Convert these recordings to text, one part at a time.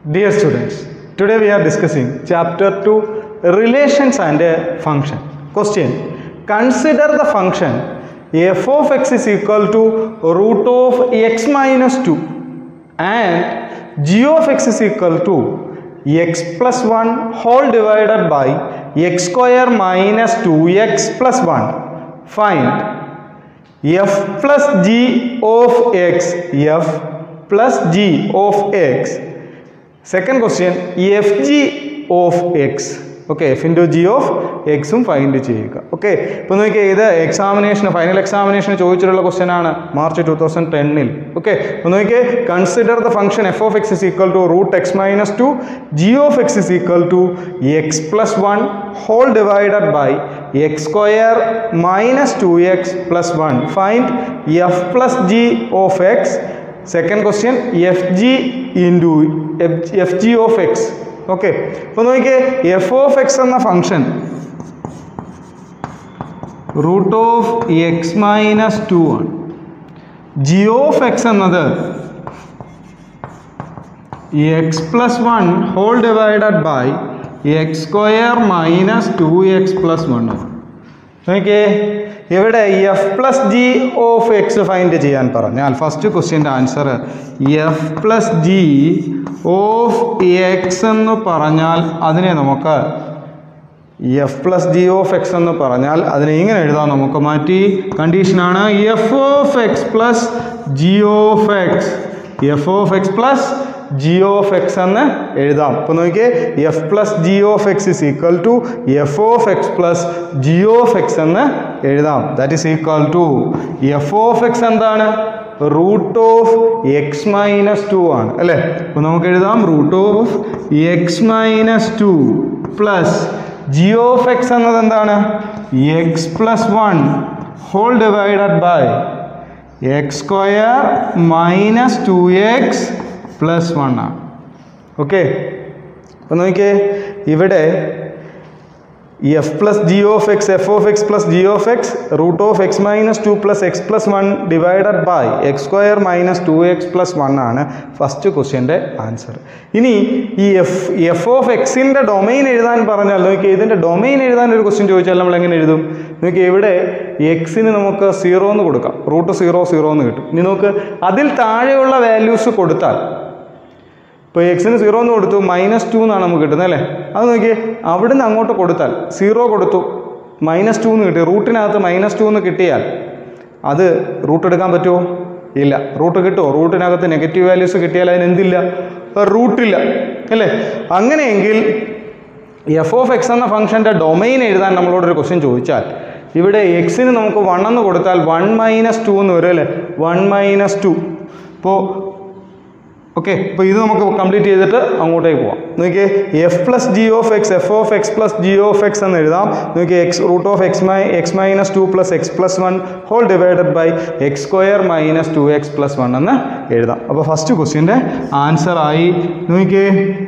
Dear students, today we are discussing chapter 2 relations and a function. Question Consider the function f of x is equal to root of x minus 2 and g of x is equal to x plus 1 whole divided by x square minus 2x plus 1. Find f plus g of x f plus g of x second question F G of X okay F into G of എക്സും find ചെയ്യുക okay ഇപ്പോൾ നോക്കിയാൽ ഇത് examination final examination ചോദിച്ചിട്ടുള്ള question ആണ് March two thousand ടെന്നിൽ okay അപ്പോൾ നോക്കിയേ consider the function F of X is equal to root X minus two G of X is equal to X plus one whole divided by X square minus two X plus one find F plus G of X second question F G into F G of X okay അപ്പോൾ നോക്കിയേ F of X എന്ന function root of X minus two ആണ് G of X എന്നത് X plus one whole divided by X square minus two X plus one ആണ് നോക്കിയേ ഇവിടെ F plus G of X find ചെയ്യാൻ പറഞ്ഞാൽ first ക്വസ്റ്റ്യൻ്റെ answer F plus G of X എന്ന് പറഞ്ഞാൽ അതിനെ നമുക്ക് F plus G of X എന്ന് പറഞ്ഞാൽ അതിനെ ഇങ്ങനെ എഴുതാം നമുക്ക് മാറ്റി കണ്ടീഷനാണ് F of X plus G of X F of X plus G of X എന്ന് എഴുതാം അപ്പോൾ നോക്കിയേ F plus G of X is equal to F of X plus G of X എന്ന് എഴുതാം that is equal to F of X എന്താണ് root of X minus two ആണ് അല്ലേ അപ്പോൾ നമുക്ക് എഴുതാം root of X minus two plus G of X എന്നത് എന്താണ് X plus one whole divided by X square minus two X plus one ആണ് okay അപ്പോൾ നോക്കിയേ ഇവിടെ F plus G of X F of X plus G of X root of X minus two plus X plus one divided by X square minus two X plus one ആണ് first ക്വസ്റ്റ്യൻ്റെ answer ഇനി ഈ F F of എക്സിൻ്റെ domain എഴുതാൻ പറഞ്ഞാൽ നോക്കിയാൽ ഇതിൻ്റെ domain എഴുതാൻ ഒരു ക്വസ്റ്റ്യൻ ചോദിച്ചാൽ നമ്മൾ എങ്ങനെ എഴുതും നോക്കി ഇവിടെ എക്സിന് നമുക്ക് സീറോ എന്ന് കൊടുക്കാം റൂട്ട് സീറോ സീറോ എന്ന് കിട്ടും ഇനി നോക്ക് അതിൽ താഴെയുള്ള വാല്യൂസ് കൊടുത്താൽ ഇപ്പോൾ എക്സിന് സീറോ എന്ന് കൊടുത്തു മൈനസ് ടു എന്നാണ് നമുക്ക് കിട്ടുന്നത് അല്ലേ അത് നോക്കിയേ അവിടെ നിന്ന് അങ്ങോട്ട് കൊടുത്താൽ സീറോ കൊടുത്തു മൈനസ് ടു എന്ന് കിട്ടി റൂട്ടിനകത്ത് മൈനസ് ടു എന്ന് കിട്ടിയാൽ അത് റൂട്ട് എടുക്കാൻ പറ്റുമോ ഇല്ല റൂട്ട് കിട്ടുമോ റൂട്ടിനകത്ത് നെഗറ്റീവ് വാല്യൂസ് കിട്ടിയാൽ അതിന് എന്തില്ല റൂട്ടില്ല അല്ലേ അങ്ങനെയെങ്കിൽ എഫ് ഓഫ് എക്സ് എന്ന ഫംഗ്ഷൻ്റെ ഡൊമൈൻ എഴുതാൻ നമ്മളോടൊരു ക്വസ്റ്റ്യൻ ചോദിച്ചാൽ ഇവിടെ എക്സിന് നമുക്ക് വൺ എന്ന് കൊടുത്താൽ വൺ മൈനസ് ടു എന്ന് വരും അല്ലേ വൺ മൈനസ് ടു ഇപ്പോൾ ഓക്കെ അപ്പോൾ ഇത് നമുക്ക് കംപ്ലീറ്റ് ചെയ്തിട്ട് അങ്ങോട്ടേക്ക് പോവാം നോക്കിയേ F plus G of X F of X plus G of X എന്ന് എഴുതാം നോക്കിയേ X root of X my X minus two plus X plus one whole divided by X square minus two X plus one എന്ന് എഴുതാം അപ്പോൾ first ക്വസ്റ്റ്യൻ്റെ answer ആയി നോക്കിയേ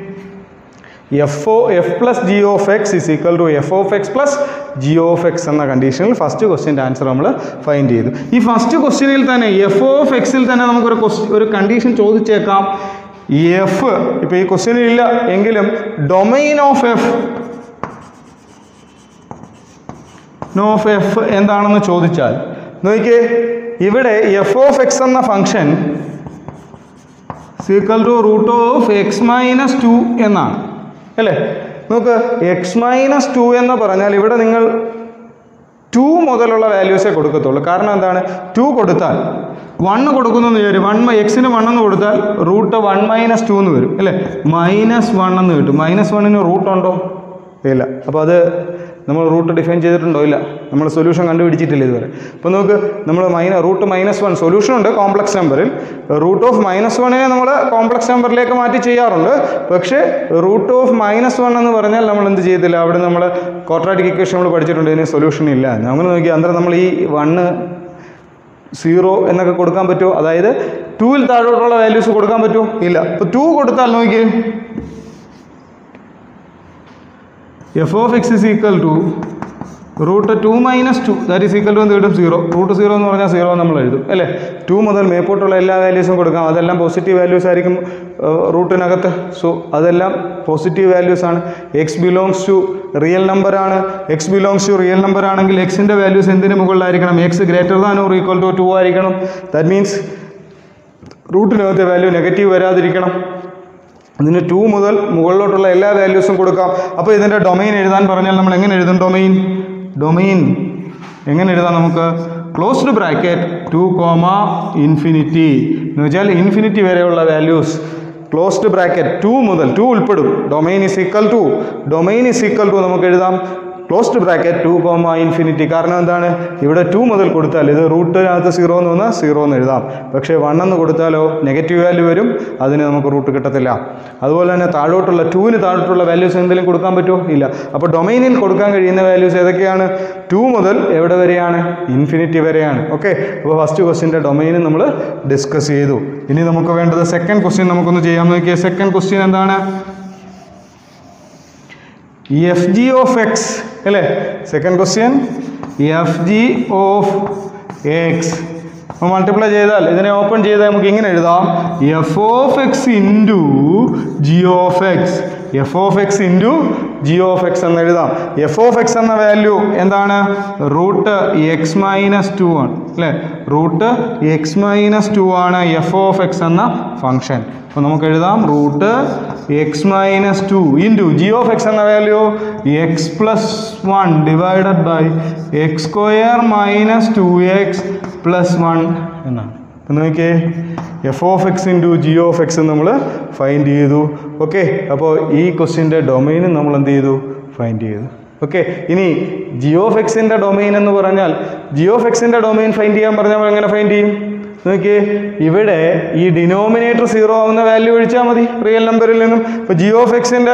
F O F plus G of X is equal to F of X plus G of X എന്ന കണ്ടീഷനിൽ first ക്വസ്റ്റ്യൻ്റെ answer നമ്മൾ ഫൈൻഡ് ചെയ്തു ഈ ഫസ്റ്റ് ക്വസ്റ്റ്യനിൽ തന്നെ എഫ് ഓഫ് എക്സിൽ തന്നെ നമുക്കൊരു ക്വസ്റ്റ് ഒരു കണ്ടീഷൻ ചോദിച്ചേക്കാം എഫ് ഇപ്പോൾ ഈ ക്വസ്റ്റ്യനിൽ ഇല്ല എങ്കിലും domain of F of F എന്താണെന്ന് ചോദിച്ചാൽ നോക്കിയേ ഇവിടെ എഫ് ഓഫ് എക്സ് എന്ന function sequel to root of X minus two എന്നാണ് അല്ലേ നോക്ക് എക്സ് മൈനസ് ടു എന്ന് പറഞ്ഞാൽ ഇവിടെ നിങ്ങൾ ടു മുതലുള്ള വാല്യൂസേ കൊടുക്കത്തുള്ളൂ കാരണം എന്താണ് ടു കൊടുത്താൽ വണ്ണ് കൊടുക്കുന്നു എന്ന് വിചാരിക്കും വൺ എക്സിന് വൺ എന്ന് കൊടുത്താൽ റൂട്ട് വൺ മൈനസ് ടു എന്ന് വരും അല്ലേ മൈനസ് വൺ എന്ന് കിട്ടും മൈനസ് വണ്ണിന് റൂട്ട് ഉണ്ടോ ഇല്ല അപ്പോൾ അത് നമ്മൾ റൂട്ട് ഡിഫൈൻ ചെയ്തിട്ടുണ്ടോ ഇല്ല നമ്മൾ സൊല്യൂഷൻ കണ്ടുപിടിച്ചിട്ടില്ല ഇതുവരെ അപ്പോൾ നമുക്ക് നമ്മൾ മൈന റൂട്ട് മൈനസ് വൺ സൊല്യൂഷൻ ഉണ്ട് കോംപ്ലക്സ് നമ്പറിൽ റൂട്ട് ഓഫ് മൈനസ് വണ്ണിനെ നമ്മൾ കോംപ്ലക്സ് നമ്പറിലേക്ക് മാറ്റി ചെയ്യാറുണ്ട് പക്ഷേ റൂട്ട് ഓഫ് മൈനസ് വൺ എന്ന് പറഞ്ഞാൽ നമ്മൾ എന്ത് ചെയ്തില്ല അവിടെ നമ്മൾ ക്വാഡ്രാറ്റിക് ഇക്വേഷൻ നമ്മൾ പഠിച്ചിട്ടുണ്ട് ഇതിന് സൊല്യൂഷൻ ഇല്ല അങ്ങനെ നോക്കി അന്നേരം നമ്മൾ ഈ വണ്ണ് സീറോ എന്നൊക്കെ കൊടുക്കാൻ പറ്റുമോ അതായത് ടൂവിൽ താഴോട്ടുള്ള വാല്യൂസ് കൊടുക്കാൻ പറ്റുമോ ഇല്ല അപ്പോൾ ടു കൊടുത്താൽ നോക്കിയേ F of X is equal to root two minus two that is equal to എന്ത് കിട്ടും സീറോ റൂട്ട് സീറോ എന്ന് പറഞ്ഞാൽ സീറോ നമ്മൾ എഴുതും അല്ലേ ടു മുതൽ മേപ്പോട്ടുള്ള എല്ലാ വാല്യൂസും കൊടുക്കാം അതെല്ലാം പോസിറ്റീവ് വാല്യൂസ് ആയിരിക്കും റൂട്ടിനകത്ത് സോ അതെല്ലാം പോസിറ്റീവ് വാല്യൂസ് ആണ് x belongs to real number ആണ് x belongs to real number ആണെങ്കിൽ എക്സിൻ്റെ വാല്യൂസ് എന്തിന് മുകളിലായിരിക്കണം x greater than or equal to two ആയിരിക്കണം ദാറ്റ് മീൻസ് റൂട്ടിനകത്തെ വാല്യൂ നെഗറ്റീവ് വരാതിരിക്കണം ഇതിന് ടു മുതൽ മുകളിലോട്ടുള്ള എല്ലാ വാല്യൂസും കൊടുക്കാം അപ്പോൾ ഇതിൻ്റെ ഡൊമൈൻ എഴുതാൻ പറഞ്ഞാൽ നമ്മൾ എങ്ങനെ എഴുതും ഡൊമൈൻ ഡൊമൈൻ എങ്ങനെ എഴുതാം നമുക്ക് closed bracket two comma infinity എന്ന് വെച്ചാൽ ഇൻഫിനിറ്റി വരെയുള്ള വാല്യൂസ് ക്ലോസ്ഡ് ബ്രാക്കറ്റ് ടു മുതൽ ടു ഉൾപ്പെടും domain is equal to domain is equal to നമുക്ക് എഴുതാം closed bracket two comma infinity കാരണം എന്താണ് ഇവിടെ ടു മുതൽ കൊടുത്താൽ ഇത് റൂട്ടിനകത്ത് സീറോ എന്ന് വന്നാൽ സീറോ എന്ന് എഴുതാം പക്ഷേ വൺ എന്ന് കൊടുത്താലോ നെഗറ്റീവ് വാല്യൂ വരും അതിന് നമുക്ക് റൂട്ട് കിട്ടത്തില്ല അതുപോലെ തന്നെ താഴോട്ടുള്ള ടൂവിന് താഴോട്ടുള്ള വാല്യൂസ് എന്തെങ്കിലും കൊടുക്കാൻ പറ്റുമോ ഇല്ല അപ്പോൾ ഡൊമൈനിൽ കൊടുക്കാൻ കഴിയുന്ന വാല്യൂസ് ഏതൊക്കെയാണ് ടു മുതൽ എവിടെ വരെയാണ് ഇൻഫിനിറ്റി വരെയാണ് ഓക്കെ അപ്പോൾ ഫസ്റ്റ് ക്വസ്റ്റ്യൻ്റെ ഡൊമൈന് നമ്മൾ ഡിസ്കസ് ചെയ്തു ഇനി നമുക്ക് വേണ്ടത് സെക്കൻഡ് ക്വസ്റ്റ്യൻ നമുക്കൊന്ന് ചെയ്യാൻ നോക്കിയാൽ സെക്കൻഡ് ക്വസ്റ്റ്യൻ എന്താണ് എഫ് ജി ഓഫ് എക്സ് അല്ലേ second question F G of x അപ്പോൾ മൾട്ടിപ്ലൈ ചെയ്താൽ ഇതിനെ ഓപ്പൺ ചെയ്താൽ നമുക്ക് ഇങ്ങനെ എഴുതാം f of x into G of X F of x into G of X എന്ന് എഴുതാം എഫ് ഓഫ് എക്സ് എന്ന വാല്യൂ എന്താണ് റൂട്ട് എക്സ് മൈനസ് ടു ആണ് അല്ലേ റൂട്ട് എക്സ് മൈനസ് ടു ആണ് എഫ് ഓഫ് എക്സ് എന്ന ഫംഗ്ഷൻ അപ്പോൾ നമുക്ക് എഴുതാം root X minus two into G of X എന്ന value x plus one divided by X square minus two X plus one എന്നാണ് അപ്പം നോക്കിയേ F of x into G of x നമ്മൾ find ചെയ്തു ഓക്കെ അപ്പോൾ ഈ ക്വസ്റ്റ്യൻ്റെ ഡൊമൈനും നമ്മൾ എന്ത് ചെയ്തു ഫൈൻഡ് ചെയ്തു ഓക്കെ ഇനി ജി ഓഫ് എക്സിൻ്റെ ഡൊമൈൻ എന്ന് പറഞ്ഞാൽ ജി ഓഫ് എക്സിൻ്റെ ഡൊമൈൻ ഫൈൻഡ് ചെയ്യാൻ പറഞ്ഞാൽ എങ്ങനെ ഫൈൻഡ് ചെയ്യും നോക്കിയേ ഇവിടെ ഈ ഡിനോമിനേറ്റർ സീറോ ആവുന്ന വാല്യൂ ഒഴിച്ചാൽ മതി റിയൽ നമ്പറിൽ നിന്നും ഇപ്പോൾ ജി ഓഫ് എക്സിൻ്റെ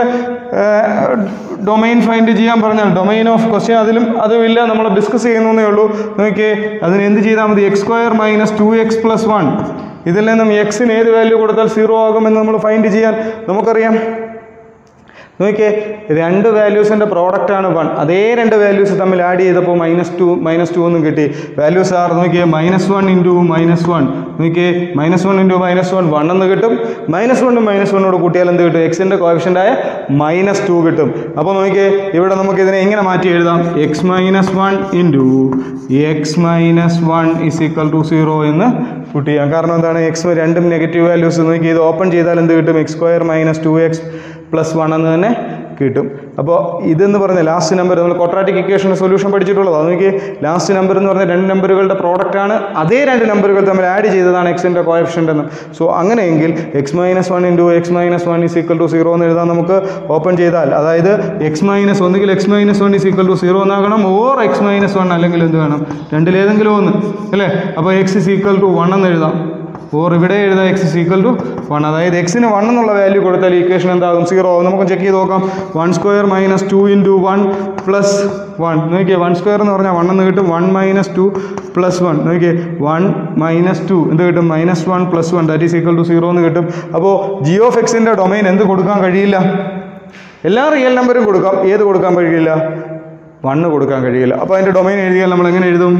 ഡൊമൈൻ ഫൈൻഡ് ചെയ്യാൻ പറഞ്ഞാൽ ഡൊമൈൻ ഓഫ് ക്വസ്റ്റ്യൻ അതിലും അതുമില്ല നമ്മൾ ഡിസ്കസ് ചെയ്യുന്നേ ഉള്ളൂ നോക്കിയേ അതിന് എന്ത് ചെയ്താൽ മതി x square minus two X plus one ഇതിൽ നിന്നും എക്സിന് ഏത് വാല്യൂ കൊടുത്താൽ സീറോ ആകുമെന്ന് നമ്മൾ ഫൈൻഡ് ചെയ്യാൻ നമുക്കറിയാം നോക്കിയേ രണ്ട് വാല്യൂസിൻ്റെ പ്രോഡക്റ്റാണ് വൺ അതേ രണ്ട് വാല്യൂസ് തമ്മിൽ ആഡ് ചെയ്തപ്പോൾ മൈനസ് ടു മൈനസ് ടു എന്നും കിട്ടി വാല്യൂസ് ആർ നോക്കിയേ minus one into minus one നോക്കിയേ minus one into minus one one എന്ന് കിട്ടും മൈനസ് വണ്ണും മൈനസ് വണ്ണോട് കൂട്ടിയാൽ എന്ത് കിട്ടും എക്സിൻ്റെ കോഫിഷ്യൻ്റായ മൈനസ് ടു കിട്ടും അപ്പോൾ നോക്കിയേ ഇവിടെ നമുക്ക് ഇതിനെ എങ്ങനെ മാറ്റി എഴുതാം x minus one into x minus one is equal to zero എന്ന് കൂട്ടി ചെയ്യാം കാരണം എന്താണ് എക്സ് രണ്ടും നെഗറ്റീവ് വാല്യൂസ് നോക്കി ഇത് ഓപ്പൺ ചെയ്താൽ എന്ത് കിട്ടും x square minus two X plus one എന്ന് തന്നെ കിട്ടും അപ്പോൾ ഇതെന്ന് പറഞ്ഞ ലാസ്റ്റ് നമ്പർ നമ്മൾ ക്വാഡ്രാറ്റിക് ഇക്വേഷൻ്റെ സൊല്യൂഷൻ പഠിച്ചിട്ടുള്ളത് അത് നോക്കി ലാസ്റ്റ് നമ്പർ എന്ന് പറഞ്ഞ രണ്ട് നമ്പറുകളുടെ പ്രോഡക്റ്റ് ആണ് അതേ രണ്ട് നമ്പറുകൾ തമ്മിൽ ആഡ് ചെയ്തതാണ് എക്സിൻ്റെ കോയഫിഷ്യൻ്റ് എന്ന് സോ അങ്ങനെയെങ്കിൽ x minus one into x minus one is equal to zero എന്ന് എഴുതാൻ നമുക്ക് ഓപ്പൺ ചെയ്താൽ അതായത് എക്സ് മൈനസ് ഒന്നുകിൽ x minus one is equal to zero എന്നാകണം ഓർ എക്സ് മൈനസ് വൺ അല്ലെങ്കിൽ എന്ത് വേണം രണ്ടിലേതെങ്കിലും ഒന്ന് അല്ലേ അപ്പോൾ x is equal to one എന്ന് എഴുതാം ഓർ ഇവിടെ എഴുതാം x is equal to one അതായത് എക്സിന് വൺ എന്നുള്ള വാല്യൂ കൊടുത്താൽ ഈക്വേഷൻ എന്താകും സീറോ ആകും നമുക്ക് ചെക്ക് ചെയ്ത് നോക്കാം one square minus two into one plus one നോക്കിയേ വൺ സ്ക്വയർ എന്ന് പറഞ്ഞാൽ വൺ എന്ന് കിട്ടും one minus two plus one നോക്കിയേ വൺ മൈനസ് ടു എന്ത് കിട്ടും minus one plus one that is equal to zero എന്ന് കിട്ടും അപ്പോൾ ജി ഓഫ് എക്സിൻ്റെ ഡൊമൈൻ എന്ത് കൊടുക്കാൻ കഴിയില്ല എല്ലാ റിയൽ നമ്പറും കൊടുക്കാം ഏത് കൊടുക്കാൻ കഴിയില്ല വണ്ണ് കൊടുക്കാൻ കഴിയില്ല അപ്പോൾ അതിൻ്റെ ഡൊമൈൻ എഴുതിയാൽ നമ്മൾ എങ്ങനെ എഴുതും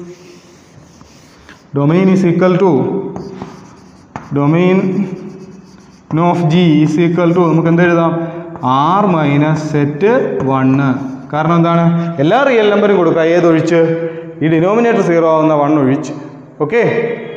domain is equal to domain of g is equal to നമുക്ക് എന്ത് എഴുതാം ആർ മൈനസ് സെറ്റ് വണ്ണ് കാരണം എന്താണ് എല്ലാ റിയൽ നമ്പറും കൊടുക്കുക ഏതൊഴിച്ച് ഈ ഡിനോമിനേറ്റർ സീറോ ആവുന്ന വൺ ഒഴിച്ച് ഓക്കെ